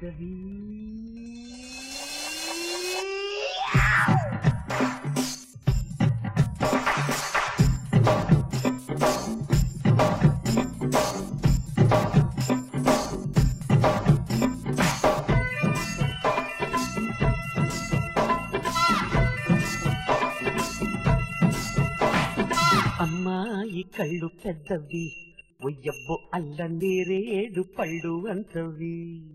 పెద్దవి అమ్మాయి కళ్ళు పెద్దవి ఒయ్యబ్బో అల్ల నేరేడు పళ్ళు అంతవి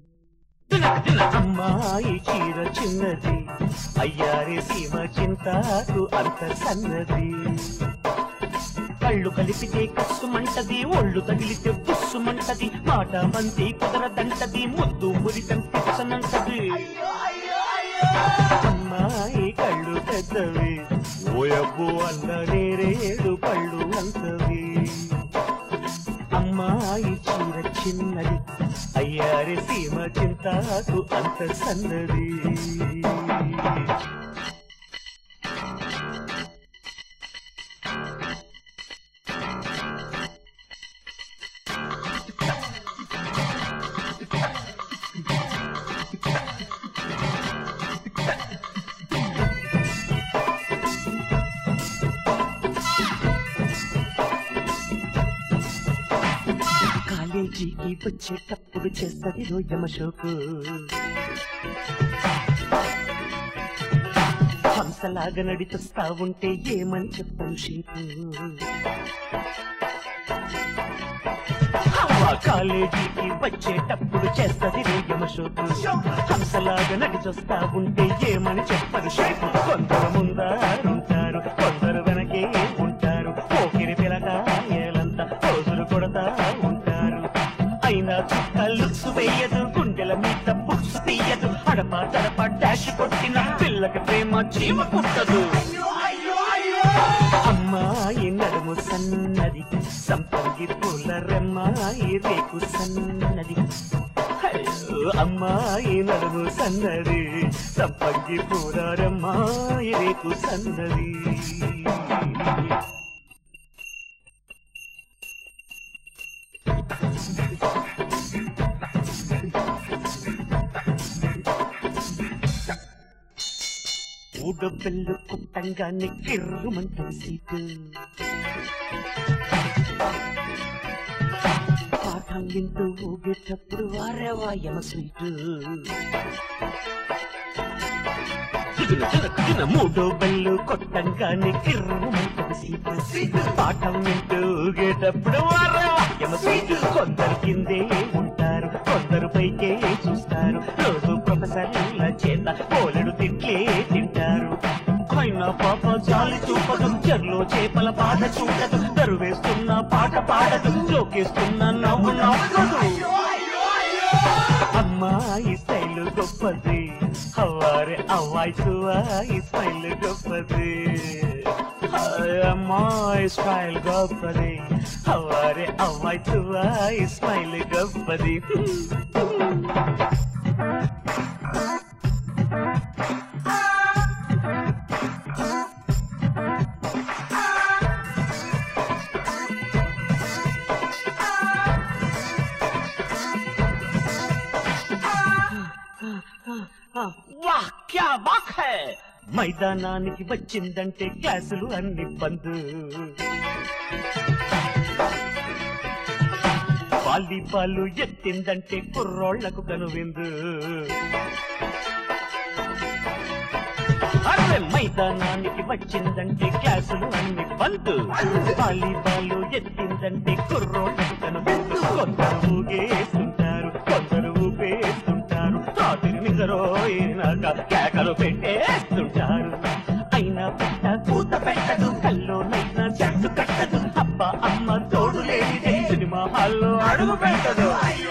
అమ్మాయి చీర చిన్నది అయ్యారే సీమ చింతాకు అంత సన్నది కళ్ళు కలిపితే కస్సుమంటది ఒళ్ళు తగిలితే బుస్సుమంటది మాట మంది కుదరదంటది ముద్దు మురితం పిచ్చనంటది అమ్మాయి కళ్ళు పెద్దవి ఓయబ్బో అల్ల నేరేడు పళ్ళు అంతవి అమ్మాయి చీర చిన్నది అయ్యారి సీమ చింతాకు అంత సన్నది కాలేజీకి వచ్చేటప్పుడు చేస్తది రోజమ షోకు హంసలాగా నడిచొస్తా ఉంటే ఏమని చెప్పను షేపు అవ్వ కాలేజీకి వచ్చేటప్పుడు చేస్తది రోజమ షోకు హంసలాగా నడిచొస్తా ఉంటే ఏమని చెప్పను షేపు కొందరు ముందారుంటారు కొందరు వెనకే ఉంటారు పోకిరి పిలకాయలంతా రోజులు కొడతా ఉంటారు అయినా చుక్కలు వేయదు గుండెల మీద బుక్స్ తీయదు అడప తడప డాష్ కొట్టిన పిల్లకి ప్రేమ చీమ కుట్టదు అమ్మాయి నడుము సన్నది సంపంగి పూల రెమ్మాయి రేకు సన్నది అయ్యో, అమ్మాయి నడుము సన్నది సంపంగి పూల రెమ్మాయి రేకు సన్నది ఊడు బెల్లు కుట్టంగానే కిర్రుమంటుంది సీటు పాఠం వింటూ ఊగేటప్పుడు వారేవా యమ స్వీటు మూడో బెల్లు కొట్టంగానే కిర్రుమంటుంది సీటు పాఠం వింటూ ఊగేటప్పుడు వారేవా యమ స్వీటు కొందరు కిందే ఉంటారు కొందరు పైకే చూస్తారు రోజు ప్రొఫెసర్ల చేత పోలెడు తిట్లే తింటారు అయినా పాప జాలి చూపదు చెర్లో చేపల బాధ చూడదు దరువేస్తున్న పాట పాడదు జోకేస్తున్న నవ్వు నవ్వదు అమ్మాయి స్టైల్ గొప్పది అవ్వారే అవ్వాయి సువాయి స్టైల్ గొప్పది హాయ్ అమ్మాయి స్టైల్ గొప్పది అవ్వారే అవ్వాయి సువాయి స్మైల్ గొప్పది వాహ్ క్యా బాత్ హై మైదానానికి వచ్చిందంటే క్లాసులు అన్ని బంద్ వాలీబాల్ ఎత్తిందంటే కుర్రోళ్లకు కనువిందు అరే మైదానానికి వచ్చిందంటే క్లాసులు అన్ని బంద్ వాలీబాల్ ఎత్తిందంటే కుర్రోళ్లకు కనువిందు కొందరు ఊగేస్తుంటారు కొందరు ఊపేస్తుంటారు రాత్రి నిద్రోయినాక కేకలు పెట్టేస్తుంటారు అయినా పెట్ట పూత పెట్టదు కల్లోనైనా జట్టు కట్టదు అబ్బ అమ్మ తోడు లేనిదే సినిమా హాల్లో అడుగు పెట్టదు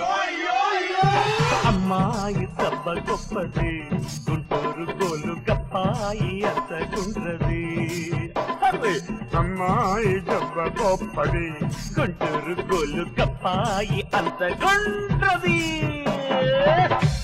అమ్మాయి దెబ్బ గొప్పది గుంటూరు గోలు గప్పాయి అంత గుండ్రది అరే, అమ్మాయి దెబ్బ గొప్పది గుంటూరు గోలు గప్పాయి అంత గుండ్రది